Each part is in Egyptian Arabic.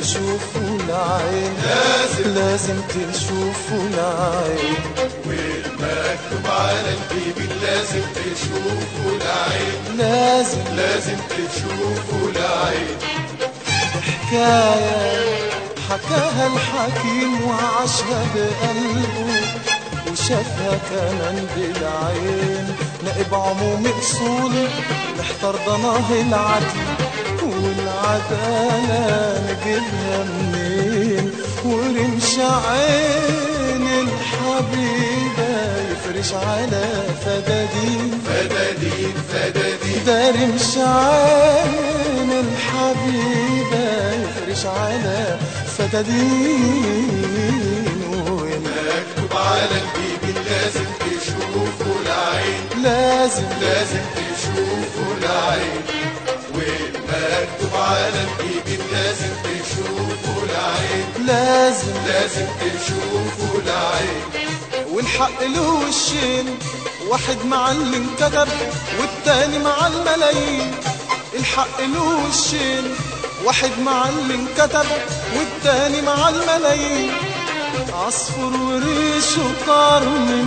تشوفوا العين لازم لازم تشوفوا العين والمكتوب على الجبين لازم تشوفوا العين لازم لازم تشوفوا العين حكاية حكاها الحكيم وعاشها بقلبه وشافها كمان بالعين نائب عموم اصولي محتار ضناه العدل والعدالة نجيبها منين ورمش عين الحبيبة يفرش على فدادين فدادين فدادين ده رمش عين الحبيبة يفرش على فدادين وين مكتوب على الجبين لازم تشوفوا العين لازم لازم تشوفوا العين والمكتوب على الجبين لازم تشوفوا العين لازم لازم تشوفوا العين والحق له وشين واحد مع اللي انكتب والتاني مع الملايين الحق له وشين واحد مع اللي انكتب والتاني مع الملايين عصفور وريشه طار من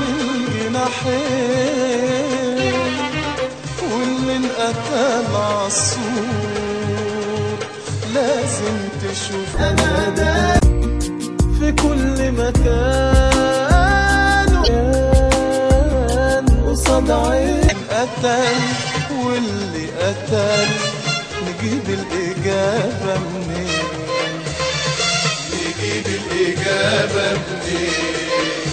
الجناحين واللي انقتل عالسور لازم تشوف أنا في كل مكان كان قصاد عين قتل واللي قتل نجيب الإجابة منين نجيب الإجابة منين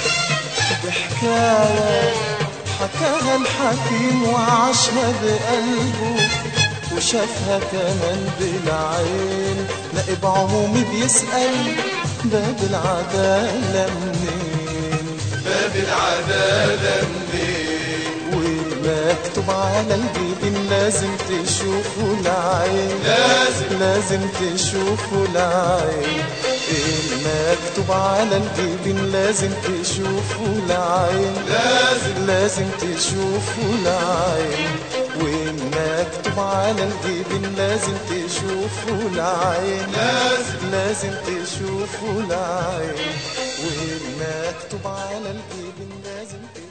بحكاية حكاها الحكيم وعاشها بقلبه وشافها كمان بالعين نائب عمومي بيسأل باب العدالة منين باب العدالة منين ومكتوب على الجبين لازم تشوفوا العين لازم لازم تشوفوا العين المكتوب على الجبين لازم تشوفوا العين لازم لازم تشوفوا العين والمكتوب على الجبين لازم تشوفوا العين لازم لازم تشوفوا العين والمكتوب على الجبين لازم تشوفوا